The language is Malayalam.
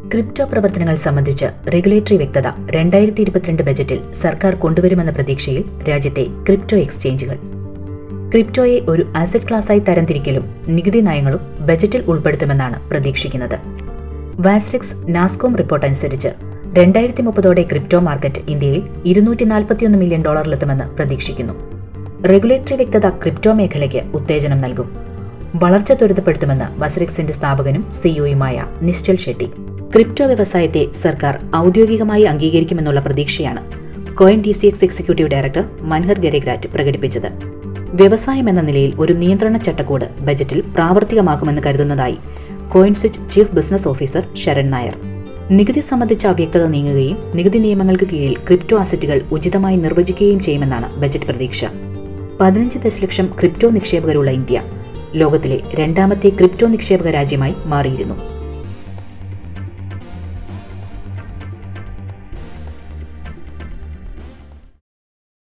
ക്രിപ്റ്റോ പ്രവർത്തനങ്ങൾ സംബന്ധിച്ച് റെഗുലേറ്ററി വ്യക്തത രണ്ടായിരത്തി ഇരുപത്തിരണ്ട് ബജറ്റിൽ സർക്കാർ കൊണ്ടുവരുമെന്ന പ്രതീക്ഷയിൽ രാജ്യത്തെ ക്രിപ്റ്റോ എക്സ്ചേഞ്ചുകൾ ക്രിപ്റ്റോയെ ഒരു ആസറ്റ് ക്ലാസായി തരംതിരിക്കലും നികുതി നയങ്ങളും ബജറ്റിൽ ഉൾപ്പെടുത്തുമെന്നാണ് പ്രതീക്ഷിക്കുന്നത് വാസ്ട്രിക്സ് നാസ്കോം റിപ്പോർട്ട് അനുസരിച്ച് രണ്ടായിരത്തി മുപ്പതോടെ ക്രിപ്റ്റോ മാർക്കറ്റ് ഇന്ത്യയിൽ ഇരുന്നൂറ്റി നാൽപ്പത്തിയൊന്ന് മില്യൺ ഡോളറിലെത്തുമെന്ന് പ്രതീക്ഷിക്കുന്നു റെഗുലേറ്ററി വ്യക്തത ക്രിപ്റ്റോ മേഖലയ്ക്ക് ഉത്തേജനം നൽകും വളർച്ച ത്വരിതപ്പെടുത്തുമെന്ന് വസ്രിക്സിന്റെ സ്ഥാപകനും സിഇഒയുമായ നിശ്ചൽ ഷെട്ടി ക്രിപ്റ്റോ വ്യവസായത്തെ സർക്കാർ ഔദ്യോഗികമായി അംഗീകരിക്കുമെന്നുള്ള പ്രതീക്ഷയാണ് CoinDCX executive director Manhar Garegrat പ്രകടിപ്പിച്ചത് വ്യവസായം എന്ന നിലയിൽ ഒരു നിയന്ത്രണ ചട്ടക്കൂട് ബജറ്റിൽ പ്രാവർത്തികമാക്കുമെന്ന് കരുതുന്നതായി CoinSwitch chief business officer Sharan Nair നികുതി സംബന്ധിച്ച അവ്യക്തത നീങ്ങുകയും നികുതി നിയമങ്ങൾക്ക് കീഴിൽ ക്രിപ്റ്റോ അസറ്റുകൾ ഉചിതമായി നിർവചിക്കുകയും ചെയ്യുമെന്നാണ് ബജറ്റ് പ്രതീക്ഷ പതിനഞ്ച് ദശലക്ഷം ക്രിപ്റ്റോ നിക്ഷേപകരുള്ള ഇന്ത്യ ലോകത്തിലെ രണ്ടാമത്തെ ക്രിപ്റ്റോ നിക്ഷേപക രാജ്യമായി മാറിയിരുന്നു